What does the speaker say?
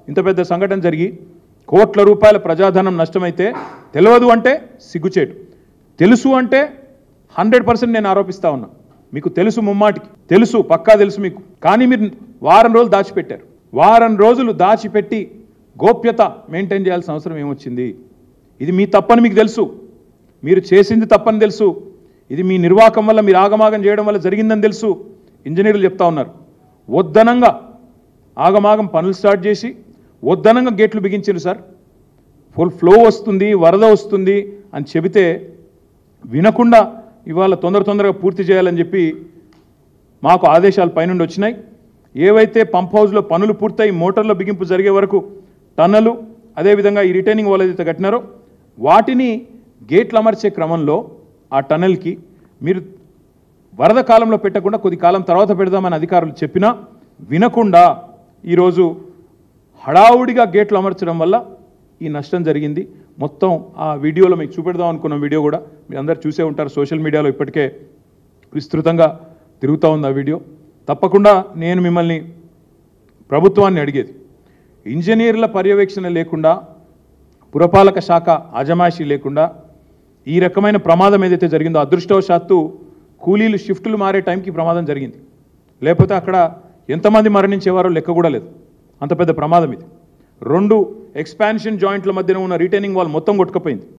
ఇంత పెద్ద సంఘటన జరిగి కోట్ల రూపాయల ప్రజాధనం నష్టమైతే తెలియదు అంటే సిగ్గుచేటు తెలుసు అంటే హండ్రెడ్ పర్సెంట్ నేను ఆరోపిస్తా ఉన్నా మీకు తెలుసు ముమ్మాటికి తెలుసు పక్కా తెలుసు మీకు కానీ మీరు వారం రోజులు దాచిపెట్టారు వారం రోజులు దాచిపెట్టి గోప్యత మెయింటైన్ చేయాల్సిన అవసరం ఏమొచ్చింది ఇది మీ తప్పని మీకు తెలుసు మీరు చేసింది తప్పని తెలుసు ఇది మీ నిర్వాహకం వల్ల మీరు ఆగమాగం చేయడం వల్ల జరిగిందని తెలుసు ఇంజనీర్లు చెప్తా ఉన్నారు వద్దనంగా ఆగమాగం పనులు స్టార్ట్ చేసి వద్దనంగా గేట్లు బిగించారు సార్ ఫుల్ ఫ్లో వస్తుంది వరద వస్తుంది అని చెబితే వినకుండా ఇవాళ తొందర తొందరగా పూర్తి చేయాలని చెప్పి మాకు ఆదేశాలు పైనుండి వచ్చినాయి ఏవైతే పంప్ హౌస్లో పనులు పూర్తయి మోటార్ల బిగింపు జరిగే వరకు టన్నలు అదేవిధంగా ఈ రిటైనింగ్ వాళ్ళు ఏదైతే కట్టినారో వాటిని గేట్లు అమర్చే క్రమంలో ఆ టన్నెల్కి మీరు వరద కాలంలో పెట్టకుండా కొద్ది కాలం తర్వాత పెడదామని అధికారులు చెప్పినా వినకుండా ఈరోజు హడావుడిగా గేట్లు అమర్చడం వల్ల ఈ నష్టం జరిగింది మొత్తం ఆ వీడియోలో మీకు చూపెడదాం అనుకున్న వీడియో కూడా మీరు అందరు చూసే ఉంటారు సోషల్ మీడియాలో ఇప్పటికే విస్తృతంగా తిరుగుతూ ఉంది ఆ వీడియో తప్పకుండా నేను మిమ్మల్ని ప్రభుత్వాన్ని అడిగేది ఇంజనీర్ల పర్యవేక్షణ లేకుండా పురపాలక శాఖ అజమాయిషీ లేకుండా ఈ రకమైన ప్రమాదం ఏదైతే జరిగిందో అదృష్టవశాత్తు కూలీలు షిఫ్టులు మారే టైంకి ప్రమాదం జరిగింది లేకపోతే అక్కడ ఎంతమంది మరణించేవారో లెక్క కూడా లేదు అంత పెద్ద ప్రమాదం ఇది రెండు ఎక్స్పాన్షన్ జాయింట్ల మధ్యన ఉన్న రిటైనింగ్ వాల్ మొత్తం కొట్టుకుపోయింది